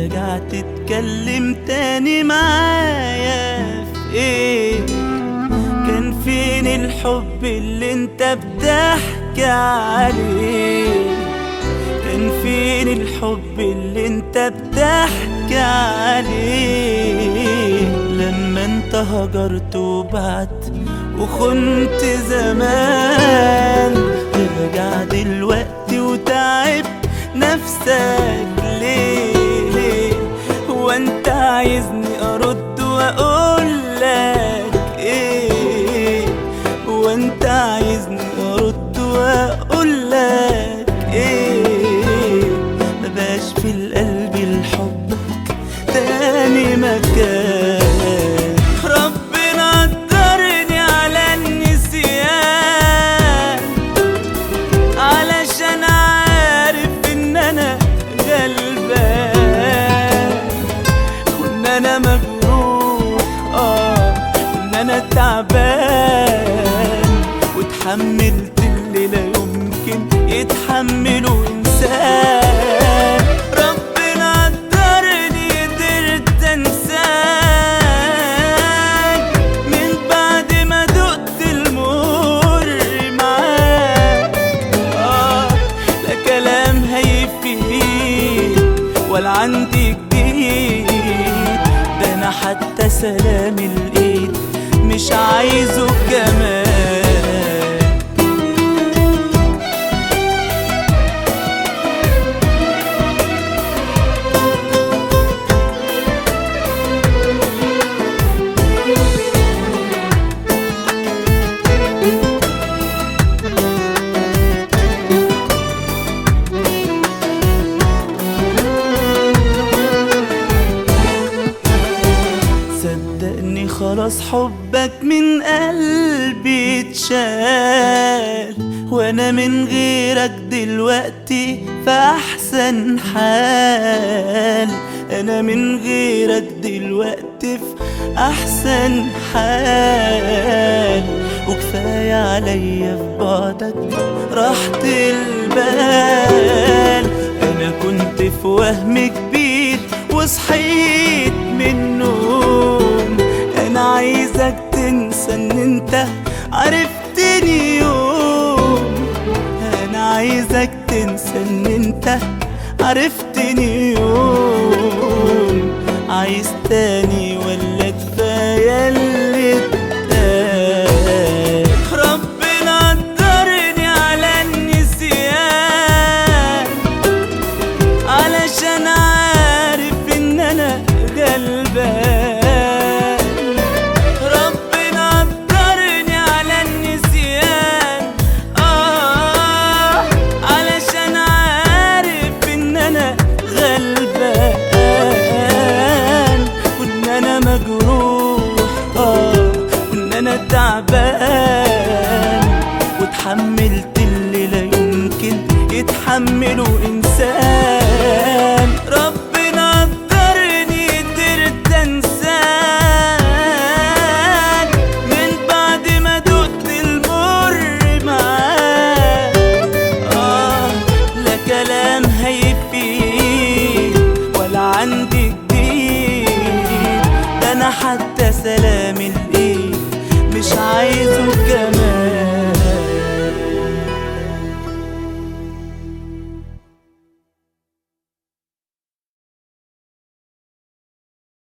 ترجع تتكلم تاني معايا في ايه كان فين الحب اللي انت بتحكي عليه كان فين الحب اللي انت بتحكي عليه لما انت هجرت وبعت وخنت زمان ترجع دلوقتي وتعب نفسك ليه ليه هو انت عايزني ارد واقول لك ايه هو انت عايزني ارد واقول لك ايه مبقاش في القلب لحبك تاني مكان ربنا قدرني على النسيان علشان عارف ان انا غلبان وان انا مجروح اه وان انا تعبان واتحملت اللي لا يمكن يتحمله انسان ربنا قدرني قدرت انساك من بعد ما دقت المر معاك آه لا كلام هيفيد ولا عندي جديد ده انا حتى سلام الايد مش عايزه كمان صدقني خلاص حبك من قلبي اتشال وانا من غيرك دلوقتي في احسن حال انا من غيرك دلوقتي في احسن حال وكفاية عليا في بعدك راحة البال انا كنت في وهم كبير وصحيت من النوم انا عايزك تنسى ان انت عرفتني يوم انا عايزك تنسى ان انت عرفتني يوم عايز تاني ولا كفايه اللي اتقال ربنا قدرني على النسيان علشان عارف ان انا غلبان ربنا قدرني على النسيان اه علشان عارف ان انا غلبان وان انا مجروح اه وان انا تعبان واتحملت اللي لا يمكن يتحمله انسان ربنا قدرني قدرت انساك من بعد ما دقت المر معاك آه لا كلام هيفيد ولا عندي جديد ده انا حتى سلام الايد مش عايزه كمان